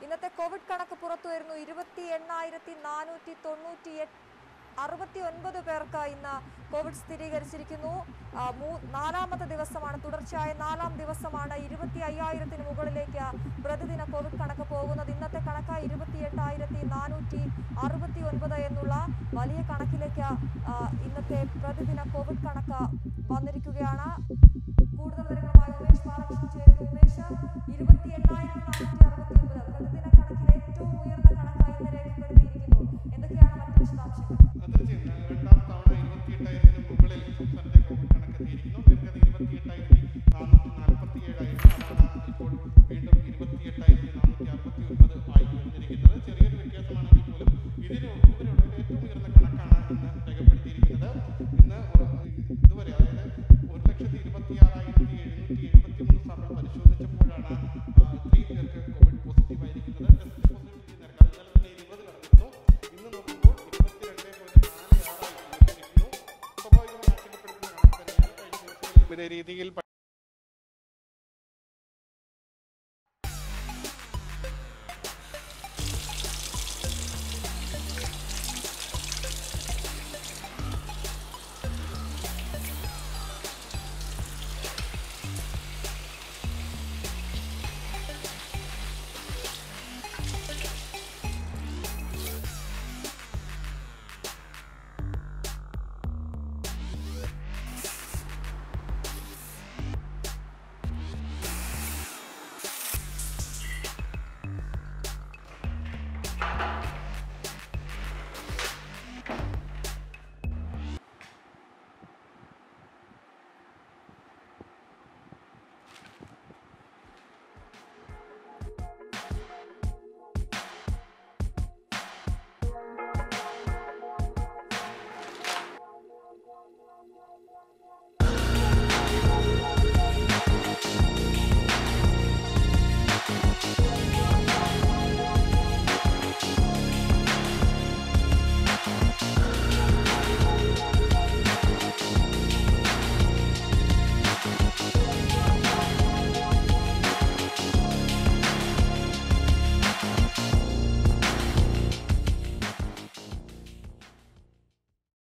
ഇന്നത്തെ കോവിഡ് കണക്ക് പുറത്തു വരുന്നു ഇരുപത്തി എണ്ണായിരത്തി നാനൂറ്റി തൊണ്ണൂറ്റി എട്ട് അറുപത്തി ഒൻപത് പേർക്ക് ഇന്ന് കോവിഡ് സ്ഥിരീകരിച്ചിരിക്കുന്നു ആ, മൂ- നാലാമത്തെ ദിവസമാണ് തുടർച്ചയായ നാലാം ദിവസമാണ് ഇരുപത്തി അയ്യായിരത്തിന് മുകളിലേക്ക് പ്രതിദിന കോവിഡ് കണക്ക് പോകുന്നത് ഇന്നത്തെ കണക്ക് ഇരുപത്തി എട്ടായിരത്തി നാനൂറ്റി അറുപത്തി ഒൻപത് എന്നുള്ള വലിയ കണക്കിലേക്ക് ആ, ഇന്നത്തെ പ്രതിദിന കോവിഡ് കണക്ക് വന്നിരിക്കുകയാണ് കൂടുതൽ വിവരങ്ങളുമായി ഉമേഷ് ബാലകൃഷ്ണൻ ചേരുന്നു ഉമേഷ് ഇരുപത്തി എണ്ണായിരത്തി നാനൂറ്റി അറുപത്തി ഒൻപത് പ്രതിദിന കണക്കിൽ ഏറ്റവും ഉയർന്ന കണക്കായി ഇന്ന് രേഖപ്പെടുത്തിയിരിക്കുന്നു എന്തൊക്കെയാണ് മറ്റു വിശദാംശങ്ങൾ തീർച്ചയായും രണ്ടാം തവണ ഇരുപത്തിയെട്ടായിരത്തിന് മുകളിൽ സംസ്ഥാനത്തെ കോവിഡ് കണക്കെത്തിയിരിക്കുന്നു നേരത്തെ ഇരുപത്തിയെട്ടായിരത്തി നാനൂറ്റി നാൽപ്പത്തി ഏഴായിരുന്നു അതാണ് ഇപ്പോൾ വീണ്ടും ഇരുപത്തിയെട്ടായിരത്തി നാനൂറ്റി അറുപത്തി ഒൻപത് ആയി ഉയർന്നിരിക്കുന്നത് ചെറിയൊരു വ്യത്യാസമാണെങ്കിൽ പോലും ഇതിന് ഇതുവരെയുള്ള ഏറ്റവും ഉയർന്ന കണക്കാണ് ഇന്ന് രേഖപ്പെടുത്തിയിരിക്കുന്നത് ഇന്ന് ഒരു- ഇതുവരെ അതായത് ഒരു ലക്ഷത്തി ഇരുപത്തി ആറായിരത്തി എഴുന്നൂറ്റി എഴുപത്തി മൂന്ന് സാമ്പിൾ പരിശോധിച്ചപ്പോഴാണ് ആ, ഇത്രയും പേർക്ക് കോവിഡ് പോസിറ്റീവ് ആയിരിക്കുന്നത് ടെസ്റ്റ് പോസിറ്റിവിറ്റി നിരക്ക് അത് ഇന്നലെ തന്നെ ഇരുപത് കടന്നിരുന്നു ഇന്ന് നോക്കുമ്പോൾ ഇരുപത്തിരണ്ട് പോയിന്റ് നാല് ആറായി ഉയർന്നിരിക്കുന്നു സ്വാഭാവികമായി ആശങ്കപ്പെടുത്തുന്ന കണക്ക് തന്നെയാണ് കഴിഞ്ഞ ദിവസങ്ങളിൽ ഇതേ രീതിയിൽ